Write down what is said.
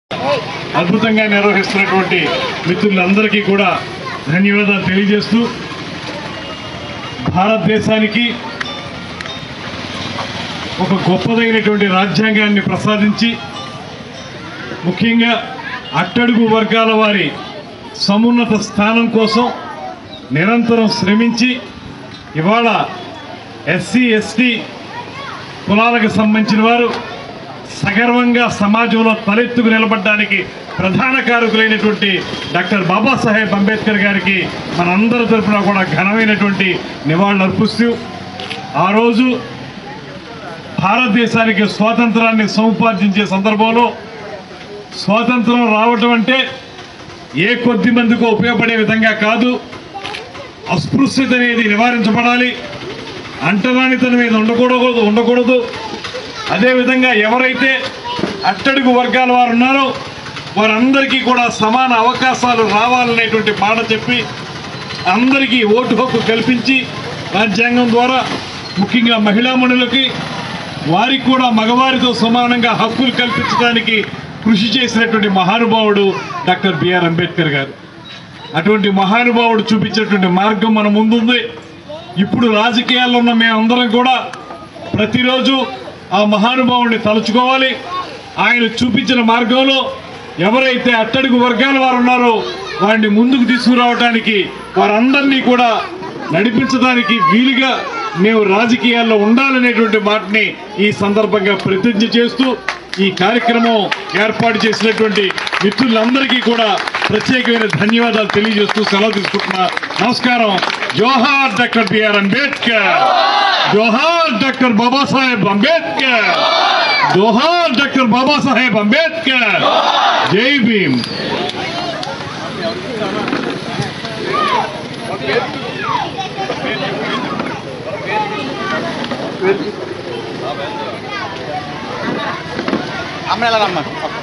అద్భుతంగా నిర్వహిస్తున్నటువంటి మిత్రులందరికీ కూడా ధన్యవాదాలు తెలియజేస్తూ భారతదేశానికి ఒక గొప్పదైనటువంటి రాజ్యాంగాన్ని ప్రసాదించి ముఖ్యంగా అట్టడుగు వర్గాల వారి సమున్నత స్థానం కోసం నిరంతరం శ్రమించి ఇవాళ ఎస్సీ ఎస్టీ కులాలకు సంబంధించిన వారు సగర్వంగా సమాజంలో తలెత్తుకు నిలబడడానికి ప్రధాన కారకులైనటువంటి డాక్టర్ బాబాసాహెబ్ అంబేద్కర్ గారికి మనందరి తరపున కూడా ఘనమైనటువంటి నివాళులు అర్పిస్తూ ఆ రోజు భారతదేశానికి స్వాతంత్రాన్ని సముపార్జించే సందర్భంలో స్వాతంత్రం రావటం అంటే ఏ కొద్ది మందికో ఉపయోగపడే విధంగా కాదు అస్పృశ్యత అనేది నివారించబడాలి అంటరానితనం మీద ఉండకూడదు ఉండకూడదు అదేవిధంగా ఎవరైతే అట్టడుగు వర్గాల వారు ఉన్నారో వారందరికీ కూడా సమాన అవకాశాలు రావాలనేటువంటి మాట చెప్పి అందరికీ ఓటు హక్కు కల్పించి రాజ్యాంగం ద్వారా ముఖ్యంగా మహిళామణులకి వారికి కూడా మగవారితో సమానంగా హక్కులు కల్పించడానికి కృషి చేసినటువంటి మహానుభావుడు డాక్టర్ బిఆర్ అంబేద్కర్ గారు అటువంటి మహానుభావుడు చూపించినటువంటి మార్గం మన ముందుంది ఇప్పుడు రాజకీయాల్లో ఉన్న మేమందరం కూడా ప్రతిరోజు ఆ మహానుభావుడిని తలుచుకోవాలి ఆయన చూపించిన మార్గంలో ఎవరైతే అట్టడుగు వర్గాల వారు ఉన్నారో వారిని ముందుకు తీసుకురావడానికి వారందరినీ కూడా నడిపించడానికి వీలుగా మేము రాజకీయాల్లో ఉండాలనేటువంటి మాటని ఈ సందర్భంగా ప్రతిజ్ఞ చేస్తూ ఈ కార్యక్రమం ఏర్పాటు చేసినటువంటి మిత్రులందరికీ కూడా ప్రత్యేకమైన ధన్యవాదాలు తెలియజేస్తూ సెలవు తీసుకుంటున్నా నమస్కారం జోహార్ డాక్టర్ బిఆర్ అంబేద్కర్ జోహార్ డాక్టర్ బాబాసాహెబ్ అంబేద్కర్ జోహార్ డాక్టర్ బాబాసాహెబ్ అంబేద్కర్ జై భీమ్ అమ్మ ఎలా రమ్మా